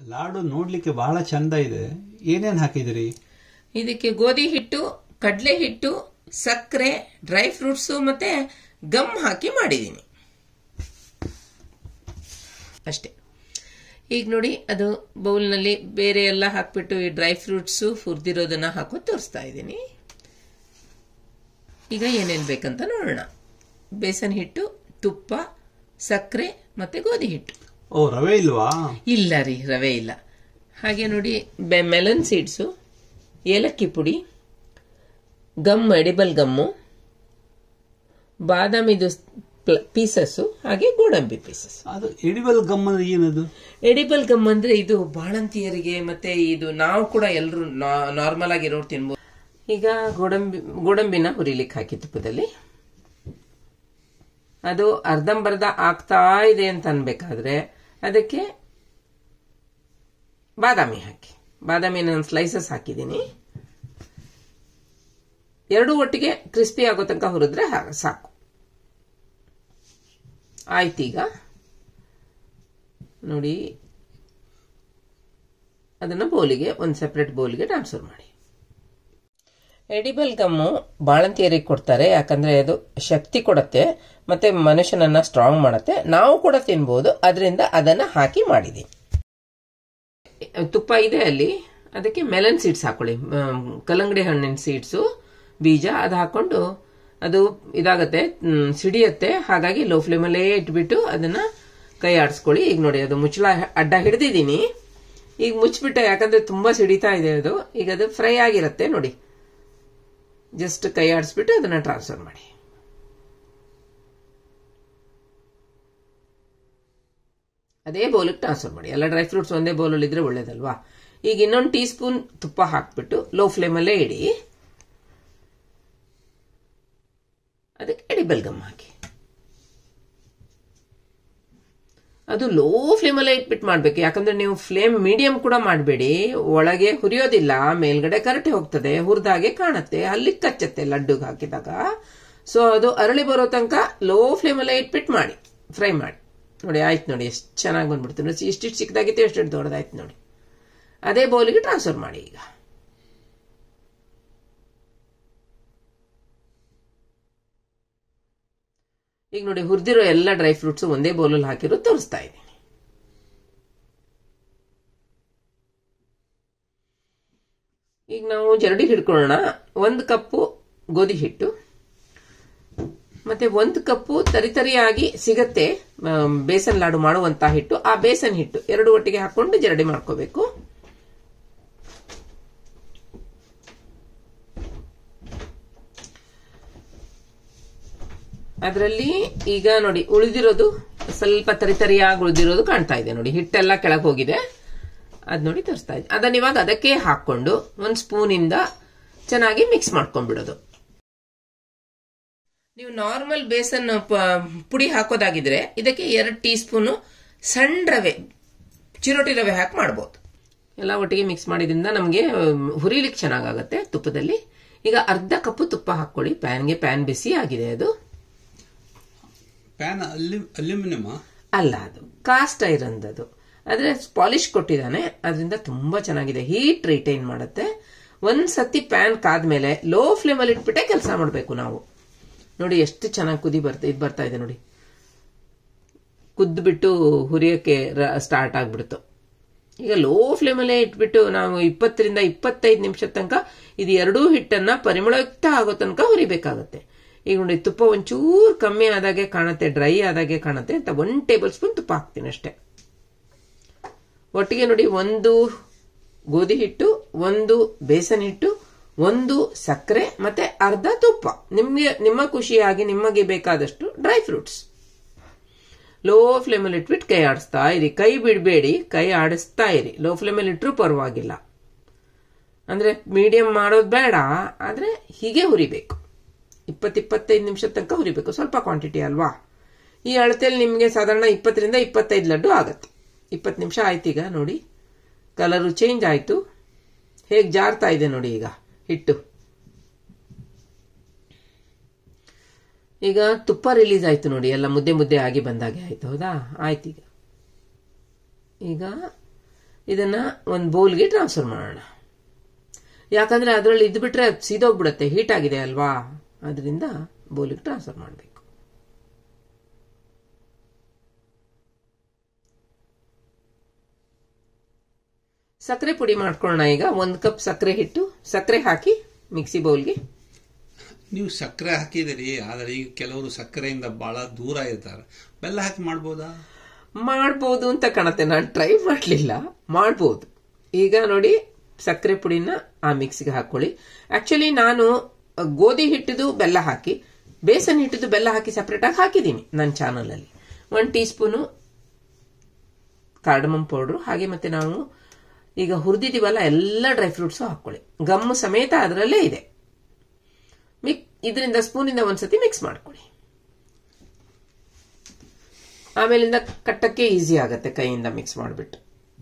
ಲಾಡು ನೋಡ್ಲಿಕ್ಕೆ ಬಹಳ ಚಂದ ಇದೆ ಏನೇನ್ ಹಾಕಿದಿರಿ ಇದಕ್ಕೆ ಗೋಧಿ ಹಿಟ್ಟು ಕಡಲೆ ಹಿಟ್ಟು ಸಕ್ಕರೆ ಡ್ರೈ ಫ್ರೂಟ್ಸು ಮತ್ತೆ ಗಮ್ ಹಾಕಿ ಮಾಡಿದ್ದೀನಿ ಅಷ್ಟೇ ಈಗ ನೋಡಿ ಅದು ಬೌಲ್ನಲ್ಲಿ ಬೇರೆ ಎಲ್ಲ ಹಾಕ್ಬಿಟ್ಟು ಈ ಡ್ರೈ ಫ್ರೂಟ್ಸು ಹುರಿದಿರೋದನ್ನ ಹಾಕೋ ತೋರಿಸ್ತಾ ಇದ್ದೀನಿ ಈಗ ಏನೇನು ಬೇಕಂತ ನೋಡೋಣ ಬೇಸನ್ ಹಿಟ್ಟು ತುಪ್ಪ ಸಕ್ಕರೆ ಮತ್ತೆ ಗೋಧಿ ಹಿಟ್ಟು ಓ ರವೆ ಇಲ್ವಾ ಇಲ್ಲ ರೀ ರವೆ ಇಲ್ಲ ಹಾಗೆ ನೋಡಿ ಬೆ ಮೆಲನ್ ಸೀಡ್ಸು ಏಲಕ್ಕಿ ಪುಡಿ ಗಮ್ ಎಡಿಬಲ್ ಗಮ್ಮು ಬಾದಾಮಿದು ಪೀಸಸ್ಸು ಹಾಗೆ ಗೋಡಂಬಿ ಪೀಸಸ್ ಅದು ಎಡಿಬಲ್ ಗಮ್ ಅಂದ್ರೆ ಏನದು ಎಡಿಬಲ್ ಗಮ್ ಅಂದ್ರೆ ಇದು ಬಾಣಂತಿಯರಿಗೆ ಮತ್ತೆ ಇದು ನಾವು ಕೂಡ ಎಲ್ಲರೂ ನಾರ್ಮಲ್ ಆಗಿರೋರು ತಿನ್ಬೋದು ಈಗ ಗೋಡಂಬಿ ಗೋಡಂಬಿನ ಹುರಿಲಿಕ್ಕೆ ಹಾಕಿ ತುಪ್ಪದಲ್ಲಿ ಅದು ಅರ್ಧಂಬರ್ಧ ಆಗ್ತಾ ಇದೆ ಅಂತ ಅನ್ಬೇಕಾದ್ರೆ ಅದಕ್ಕೆ ಬಾದಾಮಿ ಹಾಕಿ ಬಾದಾಮಿನ ಸ್ಲೈಸಸ್ ಹಾಕಿದ್ದೀನಿ ಎರಡು ಒಟ್ಟಿಗೆ ಕ್ರಿಸ್ಪಿ ಆಗೋ ತನಕ ಹುರಿದ್ರೆ ಹಾ- ಸಾಕು ಆಯ್ತೀಗ ನೋಡಿ ಅದನ್ನ ಬೌಲಿಗೆ ಒಂದು ಸೆಪರೇಟ್ ಬೌಲಿಗೆ ಟ್ರಾನ್ಸ್ಫರ್ ಮಾಡಿ ಎಡಿಬಲ್ ಗಮ್ಮು ಬಾಳಂತಿಯರಿಗೆ ಕೊಡ್ತಾರೆ ಯಾಕಂದ್ರೆ ಅದು ಶಕ್ತಿ ಕೊಡುತ್ತೆ ಮತ್ತೆ ಮನುಷ್ಯನನ್ನ ಸ್ಟ್ರಾಂಗ್ ಮಾಡುತ್ತೆ ನಾವು ಕೂಡ ತಿನ್ಬೋದು ಅದರಿಂದ ಅದನ್ನ ಹಾಕಿ ಮಾಡಿದೀನಿ ತುಪ್ಪ ಇದೆ ಅಲ್ಲಿ ಅದಕ್ಕೆ ಮೆಲನ್ ಸೀಡ್ಸ್ ಹಾಕೊಳ್ಳಿ ಮ್, ಕಲ್ಲಂಗಡಿ ಹಣ್ಣಿನ ಸೀಡ್ಸು ಬೀಜ ಅದು ಹಾಕೊಂಡು ಅದು ಇದಾಗತ್ತೆ ಮ್, ಸಿಡಿಯತ್ತೆ ಹಾಗಾಗಿ ಲೋ ಫ್ಲೇಮಲ್ಲೇ ಇಟ್ಬಿಟ್ಟು ಅದನ್ನ ಕೈ ಆಡಿಸ್ಕೊಳ್ಳಿ ಈಗ ನೋಡಿ ಅದು ಮುಚ್ಚಳ ಅಡ್ಡ ಹಿಡ್ದಿದ್ದೀನಿ ಈಗ ಮುಚ್ಚಿಬಿಟ್ಟೆ ಯಾಕಂದ್ರೆ ತುಂಬಾ ಸಿಡಿತಾ ಇದೆ ಅದು ಈಗ ಅದು ಫ್ರೈ ಆಗಿರುತ್ತೆ ನೋಡಿ ಜಸ್ಟ್ ಕೈ ಆಡಿಸ್ಬಿಟ್ಟು ಅದನ್ನ ಟ್ರಾನ್ಸ್ಫರ್ ಮಾಡಿ ಅದೇ ಬೌಲಿಗೆ ಟ್ರಾನ್ಸ್ಫರ್ ಮಾಡಿ ಎಲ್ಲ ಡ್ರೈ ಫ್ರೂಟ್ಸ್ ಒಂದೇ ಬೌಲಲ್ಲಿ ಇದ್ರೆ ಒಳ್ಳೇದಲ್ವಾ ಈಗ ಇನ್ನೊಂದು ಟೀ ಸ್ಪೂನ್ ತುಪ್ಪ ಹಾಕ್ಬಿಟ್ಟು ಲೋ ಫ್ಲೇಮಲ್ಲೇ ಇಡಿ ಅದಕ್ಕೆ ಎಡಿಬಲ್ ಗಮ್ ಹಾಕಿ ಅದು ಲೋ ಫ್ಲೇಮಲ್ಲೇ ಇಟ್ಬಿಟ್ಟು ಮಾಡ್ಬೇಕು ಯಾಕಂದ್ರೆ ನೀವು ಫ್ಲೇಮ್ ಮೀಡಿಯಂ ಕೂಡ ಮಾಡಬೇಡಿ ಒಳಗೆ ಹುರಿಯೋದಿಲ್ಲ ಮೇಲ್ಗಡೆ ಕರಟೆ ಹೋಗ್ತದೆ ಹುರಿದಾಗೆ ಕಾಣುತ್ತೆ ಅಲ್ಲಿ ಕಚ್ಚತ್ತೆ ಲಡ್ಡುಗೆ ಹಾಕಿದಾಗ ಸೊ ಅದು ಅರಳಿ ಬರೋ ತನಕ ಲೋ ಫ್ಲೇಮಲ್ಲೇ ಇಟ್ಬಿಟ್ಟು ಮಾಡಿ ಫ್ರೈ ಮಾಡಿ ನೋಡಿ ಆಯ್ತು ನೋಡಿ ಎಷ್ಟು ಚೆನ್ನಾಗಿ ಬಂದ್ಬಿಡ್ತು ನೋಡಿ ಇಷ್ಟಿಷ್ಟು ಚಿಕ್ಕದಾಗಿತ್ತು ಎಷ್ಟು ದೊಡ್ಡದಾಯ್ತು ನೋಡಿ ಅದೇ ಬೌಲಿಗೆ ಟ್ರಾನ್ಸ್ಫರ್ ಮಾಡಿ ಈಗ ಈಗ ನೋಡಿ ಹುರಿದಿರೋ ಎಲ್ಲ ಡ್ರೈ ಫ್ರೂಟ್ಸ್ ಒಂದೇ ಬೌಲಲ್ಲಿ ಹಾಕಿರೋ ತೋರಿಸ್ತಾ ಇದ್ದೀನಿ ಈಗ ನಾವು ಜರಡಿ ಹಿಡ್ಕೊಳ್ಳೋಣ ಒಂದು ಕಪ್ಪು ಗೋಧಿ ಹಿಟ್ಟು ಮತ್ತೆ ಒಂದು ಕಪ್ಪು ತರಿತರಿಯಾಗಿ ಸಿಗತ್ತೆ ಆಮ್, ಬೇಸನ್ ಲಾಡು ಮಾಡುವಂತ ಹಿಟ್ಟು ಆ ಬೇಸನ್ ಹಿಟ್ಟು ಎರಡು ಒಟ್ಟಿಗೆ ಹಾಕೊಂಡು ಜರಡಿ ಮಾಡ್ಕೋಬೇಕು ಅದರಲ್ಲಿ ಈಗ ನೋಡಿ ಉಳಿದಿರೋದು ಸ್ವಲ್ಪ ತರಿತರಿಯಾಗಿ ಉಳಿದಿರೋದು ಕಾಣ್ತಾ ಇದೆ ನೋಡಿ ಹಿಟ್ಟೆಲ್ಲ ಕೆಳಗೆ ಹೋಗಿದೆ ಅದ್ ನೋಡಿ ತೋರಿಸ್ತಾ ಇದೆ ಅದನ್ನ ಇವಾಗ ಅದಕ್ಕೆ ಹಾಕೊಂಡು ಒಂದು ಸ್ಪೂನಿಂದ ಚೆನ್ನಾಗಿ ಮಿಕ್ಸ್ ಮಾಡ್ಕೊಂಡ್ಬಿಡೋದು ನೀವು ನಾರ್ಮಲ್ ಬೇಸನ್ ಪ- ಪುಡಿ ಹಾಕೋದಾಗಿದ್ರೆ ಇದಕ್ಕೆ ಎರಡು ಟೀ ಸ್ಪೂನು ಸಣ್ಣ ರವೆ ಚಿರೋಟಿ ರವೆ ಹಾಕಿ ಮಾಡ್ಬೋದು ಎಲ್ಲ ಒಟ್ಟಿಗೆ ಮಿಕ್ಸ್ ಮಾಡಿದ್ರಿಂದ ನಮಗೆ ಹುರಿಲಿಕ್ಕೆ ಚೆನ್ನಾಗಾಗತ್ತೆ ತುಪ್ಪದಲ್ಲಿ ಈಗ ಅರ್ಧ ಕಪ್ಪು ತುಪ್ಪ ಹಾಕೊಳ್ಳಿ ಪ್ಯಾನ್ಗೆ ಪ್ಯಾನ್ ಬಿಸಿ ಆಗಿದೆ ಅದು ಪ್ಯಾನ್ ಅಲ್ಲಿ ಅಲ್ಯೂಮಿನಿಯಮ ಅಲ್ಲ ಅದು ಕಾಸ್ಟ್ ಐರನ್ ಅದು ಆದ್ರೆ ಪಾಲಿಶ್ ಕೊಟ್ಟಿದ್ದಾನೆ ಅದರಿಂದ ತುಂಬಾ ಚೆನ್ನಾಗಿದೆ ಹೀಟ್ ರಿಟೈನ್ ಮಾಡುತ್ತೆ ಒಂದ್ ಸತಿ ಪ್ಯಾನ್ ಕಾದ್ಮೇಲೆ ಲೋ ಫ್ಲೇಮ್ ಅಲ್ಲಿ ಇಟ್ಬಿಟ್ಟೆ ಕೆಲಸ ಮಾಡಬೇಕು ನಾವು ನೋಡಿ ಎಷ್ಟು ಚೆನ್ನಾಗಿ ಕುದಿ ಬರ್ತಾ ಇದು ಬರ್ತಾ ಇದೆ ನೋಡಿ ಕುದ್ಬಿಟ್ಟು ಹುರಿಯೋಕೆ ಸ್ಟಾರ್ಟ್ ಆಗ್ಬಿಡ್ತು ಈಗ ಲೋ ಫ್ಲೇಮಲ್ಲೇ ಇಟ್ಬಿಟ್ಟು ನಾವು ಇಪ್ಪತ್ತರಿಂದ ಇಪ್ಪತ್ತೈದು ನಿಮಿಷದ ತನಕ ಇದು ಎರಡೂ ಹಿಟ್ಟನ್ನ ಪರಿಮಳಯುಕ್ತ ಆಗೋ ತನಕ ಹುರಿಬೇಕಾಗತ್ತೆ ಈಗ ನೋಡಿ ತುಪ್ಪ ಒಂಚೂರು ಕಮ್ಮಿ ಆದಾಗೆ ಕಾಣುತ್ತೆ ಡ್ರೈ ಆದಾಗೆ ಕಾಣುತ್ತೆ ಅಂತ ಒನ್ ಟೇಬಲ್ ಸ್ಪೂನ್ ತುಪ್ಪ ಹಾಕ್ತೀನಿ ಅಷ್ಟೇ ಒಟ್ಟಿಗೆ ನೋಡಿ ಒಂದು ಗೋಧಿ ಹಿಟ್ಟು ಒಂದು ಬೇಸನ್ ಹಿಟ್ಟು ಒಂದು ಸಕ್ಕರೆ ಮತ್ತೆ ಅರ್ಧ ತುಪ್ಪ ನಿಮಗೆ ನಿಮ್ಮ ಖುಷಿಯಾಗಿ ನಿಮಗೆ ಬೇಕಾದಷ್ಟು ಡ್ರೈ ಫ್ರೂಟ್ಸ್ ಲೋ ಫ್ಲೇಮಲ್ಲಿ ಇಟ್ಬಿಟ್ಟು ಕೈ ಆಡಿಸ್ತಾ ಇರಿ ಕೈ ಬಿಡಬೇಡಿ ಕೈ ಆಡಿಸ್ತಾ ಇರಿ ಲೋ ಫ್ಲೇಮಲ್ಲಿ ಇಟ್ಟರು ಪರವಾಗಿಲ್ಲ ಅಂದ್ರೆ ಮೀಡಿಯಂ ಮಾಡೋದು ಬೇಡ ಆದ್ರೆ ಹೀಗೆ ಹುರಿಬೇಕು ಇಪ್ಪತ್ತಿಪ್ಪತ್ತೈದು ನಿಮಿಷದ ತನಕ ಹುರಿಬೇಕು ಸ್ವಲ್ಪ ಕ್ವಾಂಟಿಟಿ ಅಲ್ವಾ ಈ ಅಳತೆಯಲ್ಲಿ ನಿಮಗೆ ಸಾಧಾರಣ ಇಪ್ಪತ್ತರಿಂದ ಇಪ್ಪತ್ತೈದು ಲಡ್ಡು ಆಗತ್ತೆ ಇಪ್ಪತ್ತು ನಿಮಿಷ ಆಯ್ತೀಗ ನೋಡಿ ಕಲರು ಚೇಂಜ್ ಆಯ್ತು ಹೇಗೆ ಜಾರ್ತಾ ಇದೆ ನೋಡಿ ಈಗ ಹಿಟ್ಟು ಈಗ ತುಪ್ಪ ರಿಲೀಸ್ ಆಯ್ತು ನೋಡಿ ಎಲ್ಲ ಮುದ್ದೆ ಮುದ್ದೆ ಆಗಿ ಬಂದಾಗೆ ಆಯ್ತು ಹೌದಾ ಆಯ್ತು ಈಗ ಈಗ ಇದನ್ನ ಒಂದು ಬೌಲ್ಗೆ ಟ್ರಾನ್ಸ್ಫರ್ ಮಾಡೋಣ ಯಾಕಂದ್ರೆ ಅದರಲ್ಲಿ ಇದು ಬಿಟ್ರೆ ಅದು ಸೀದೋಗ್ಬಿಡುತ್ತೆ ಹೀಟ್ ಆಗಿದೆ ಅಲ್ವಾ ಅದರಿಂದ ಬೌಲಿಗೆ ಟ್ರಾನ್ಸ್ಫರ್ ಮಾಡಬೇಕು ಸಕ್ಕರೆ ಪುಡಿ ಮಾಡ್ಕೊಳ್ಳೋಣ ಈಗ ಒಂದು ಕಪ್ ಸಕ್ಕರೆ ಹಿಟ್ಟು ಸಕ್ಕರೆ ಹಾಕಿ ಮಿಕ್ಸಿ ಬೌಲ್ಗೆ ನೀವು ಸಕ್ಕರೆ ಹಾಕಿದಿರಿ ಆದರೆ ಈಗ ಕೆಲವರು ಸಕ್ಕರೆಯಿಂದ ಬಹಳ ದೂರ ಇರ್ತಾರೆ ಬೆಲ್ಲ ಹಾಕಿ ಮಾಡ್ಬೋದಾ ಮಾಡ್ಬೋದು ಅಂತ ಕಾಣತ್ತೆ ನಾನು ಟ್ರೈ ಮಾಡಲಿಲ್ಲ ಮಾಡ್ಬೋದು ಈಗ ನೋಡಿ ಸಕ್ಕರೆ ಪುಡಿನ ಆ ಮಿಕ್ಸಿಗೆ ಹಾಕೊಳ್ಳಿ ಆಕ್ಚುಲಿ ನಾನು ಗೋಧಿ ಹಿಟ್ಟಿದು ಬೆಲ್ಲ ಹಾಕಿ ಬೇಸನ್ ಹಿಟ್ಟಿದು ಬೆಲ್ಲ ಹಾಕಿ ಸಪ್ರೇಟಾಗಿ ಹಾಕಿದ್ದೀನಿ ನನ್ನ ಚಾನಲಲ್ಲಿ one teaspoon cardamom powder ಹಾಗೆ ಮತ್ತೆ ನಾವು ಈಗ ಹುರಿದಿದ್ದೀವಲ್ಲ ಎಲ್ಲ ಡ್ರೈ ಫ್ರೂಟ್ಸು ಹಾಕೊಳ್ಳಿ ಗಮ್ಮು ಸಮೇತ ಅದರಲ್ಲೇ ಇದೆ ಮಿಕ್ ಇದರಿಂದ ಸ್ಪೂನಿಂದ ಒಂದ್ಸತಿ ಮಿಕ್ಸ್ ಮಾಡ್ಕೊಳ್ಳಿ ಆಮೇಲಿಂದ ಕಟ್ಟಕ್ಕೆ ಈಸಿ ಆಗತ್ತೆ ಕೈಯಿಂದ ಮಿಕ್ಸ್ ಮಾಡಿಬಿಟ್ಟು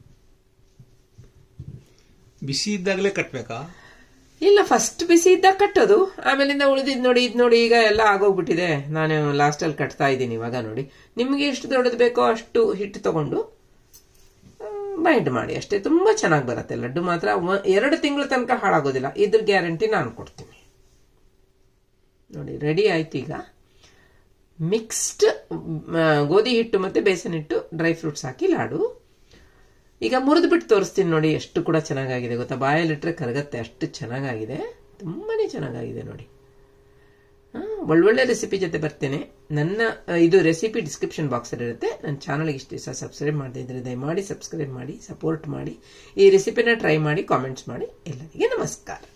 ಬಿಸಿ ಇದ್ದಾಗಲೇ ಕಟ್ಬೇಕಾ ಇಲ್ಲ ಫಸ್ಟ್ ಬಿಸಿ ಇದ್ದಾಗ ಕಟ್ಟೋದು ಆಮೇಲಿಂದ ಉಳಿದಿದ್ ನೋಡಿ ಇದು ನೋಡಿ ಈಗ ಎಲ್ಲ ಆಗೋಗ್ಬಿಟ್ಟಿದೆ ನಾನು ಲಾಸ್ಟಲ್ಲಿ ಕಟ್ತಾ ಇದ್ದೀನಿ ಇವಾಗ ನೋಡಿ ನಿಮಗೆ ಎಷ್ಟು ದೊಡ್ಡದು ಬೇಕೋ ಅಷ್ಟು ಹಿಟ್ಟು ತಗೊಂಡು ಬೈಂಡ್ ಮಾಡಿ ಅಷ್ಟೇ ತುಂಬಾ ಚೆನ್ನಾಗಿ ಬರುತ್ತೆ ಲಡ್ಡು ಮಾತ್ರ ಒ- ಎರಡು ತಿಂಗಳ ತನಕ ಹಾಳಾಗೋದಿಲ್ಲ ಇದ್ರ ಗ್ಯಾರಂಟಿ ನಾನು ಕೊಡ್ತೀನಿ ನೋಡಿ ರೆಡಿ ಆಯ್ತು ಈಗ ಮಿಕ್ಸ್ಡ್ ಗೋಧಿ ಹಿಟ್ಟು ಮತ್ತೆ ಬೇಸನ್ ಹಿಟ್ಟು ಡ್ರೈ ಫ್ರೂಟ್ಸ್ ಹಾಕಿ ಲಾಡು ಈಗ ಮುರಿದು ಬಿಟ್ಟು ತೋರಿಸ್ತೀನಿ ನೋಡಿ ಎಷ್ಟು ಕೂಡ ಚೆನ್ನಾಗಾಗಿದೆ ಗೊತ್ತಾ ಬಾಯಲ್ಲಿಟ್ರೆ ಕರಗತ್ತೆ ಅಷ್ಟು ಚೆನ್ನಾಗಾಗಿದೆ ತುಂಬಾನೇ ಚೆನ್ನಾಗಾಗಿದೆ ನೋಡಿ ಆ, ಒಳ್ಳೊಳ್ಳೆ ರೆಸಿಪಿ ಜೊತೆ ಬರ್ತೇನೆ ನನ್ನ ಆ, ಇದು ರೆಸಿಪಿ ಡಿಸ್ಕ್ರಿಪ್ಷನ್ ಬಾಕ್ಸಲ್ಲಿ ಇರುತ್ತೆ ನನ್ನ ಚಾನಲ್ಗೆ ಇಷ್ಟು ದಿವಸ ಸಬ್ಸ್ಕ್ರೈಬ್ ಮಾಡದೇ ಇದ್ರೆ ದಯಮಾಡಿ ಸಬ್ಸ್ಕ್ರೈಬ್ ಮಾಡಿ ಸಪೋರ್ಟ್ ಮಾಡಿ ಈ ರೆಸಿಪಿನ ಟ್ರೈ ಮಾಡಿ ಕಾಮೆಂಟ್ಸ್ ಮಾಡಿ ಎಲ್ಲರಿಗೆ ನಮಸ್ಕಾರ